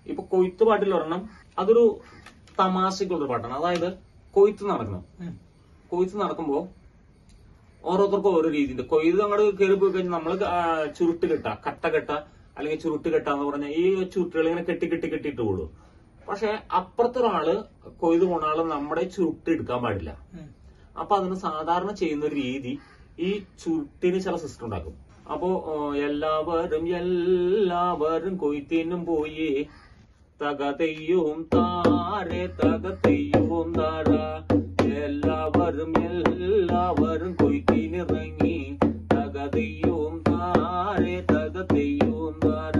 ഇപ്പൊ കൊയ്ത്ത് പാട്ടിൽ ഒരെണ്ണം അതൊരു തമാശക്കുള്ളൊരു പാട്ടാണ് അതായത് കൊയ്ത്ത് നടക്കണം കൊയ്ത്ത് നടക്കുമ്പോ ഓരോരുത്തർക്കും ഓരോ രീതിയുണ്ട് കൊയ്ത് അങ്ങോട്ട് കയറി പോയി കഴിഞ്ഞാൽ നമ്മള് ആ ചുരുട്ട് കെട്ട കട്ട കെട്ട അല്ലെങ്കിൽ ചുരുട്ട് കെട്ട എന്ന് പറഞ്ഞാൽ ഈ ചുരുട്ടുകൾ ഇങ്ങനെ കെട്ടി കെട്ടി കെട്ടിയിട്ട് പോകുള്ളൂ പക്ഷെ അപ്പുറത്തെ ഒരാള് കൊയ്ത് പോണ ആള് നമ്മുടെ ചുരുട്ട് എടുക്കാൻ പാടില്ല അപ്പൊ അതിന് സാധാരണ ചെയ്യുന്ന ഒരു രീതി ഈ ചുരുട്ടിന് ചില സിസ്റ്റം ഉണ്ടാക്കും അപ്പോ ഏ, എല്ലാവരും എല്ലാവരും കൊയ്ത്തിനും പോയി തകതെയ്യും താരെ തകതെയ്യും താര എല്ലാവരും എല്ലാവരും കൊയ്ത്തിനിറങ്ങി തകതെയ്യും താരെ തകതെയ്യും താര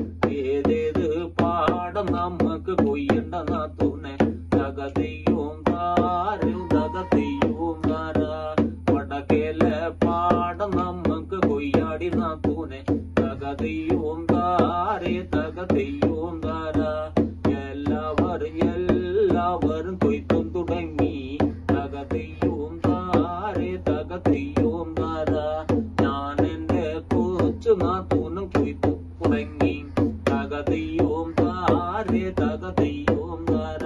ഏതേത് പാടം നമുക്ക് കൊയ്യണ്ട നാത്തൂനെ തകതെയ്യും താരും തകതെയ്യും താര വടക്കേലെ പാടം നമുക്ക് കൊയ്യാടി നാത്തൂനെ തകതെയ്യും താരെ തകതെയ്യും താര എല്ലാവരും എല്ലാവരും കൊയ്ത്തും തുടങ്ങി തകതെയ്യും താരെ തകതെയ്യും താര ഞാൻ എന്റെ കൊച്ചു നാത്തൂനും കൊയ്ത്തു തുടങ്ങി തകതെയ്യും താരെ തകതെയ്യും താര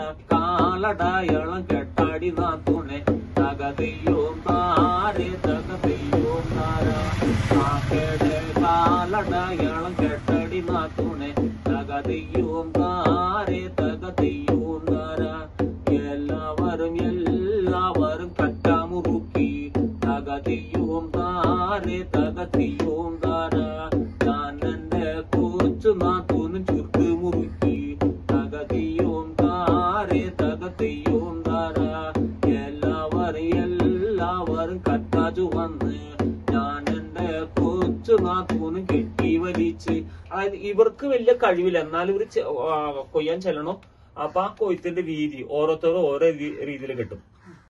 കാലടയാളം കെട്ടാടി നാത്തൂനെ തകതെയ്യും താരെ തകതെയ്യും താര കാക്കയുടെ കാലടയാളം കെട്ടടി നാത്തൂനെ തകതെയ്യും താരെ തകതെയ്യും താര എല്ലാവരും എല്ലാവരും കറ്റാമുറുക്കി തകതെയ്യും താരെ തകതെയ്യും താര ഞാൻ എന്റെ കൊച്ചു നാത്തൂനും ചുരുട്ട് മുറുക്കി തകതെയ്യും താരെ തകതെയ്യും താര എല്ലാവരും എല്ലാവരും കറ്റാച്ചു വന്ന് ഞാൻ എന്റെ കൊച്ചു നാത്തൂനും കെട്ടി വലിച്ച് അതായത് ഇവർക്ക് വലിയ കഴിവില്ല എന്നാലും ഇവർ കൊയ്യാൻ ചെല്ലണം അപ്പൊ ആ കൊയ്ത്തിന്റെ രീതി ഓരോരുത്തരും ഓരോ രീതിയിൽ കിട്ടും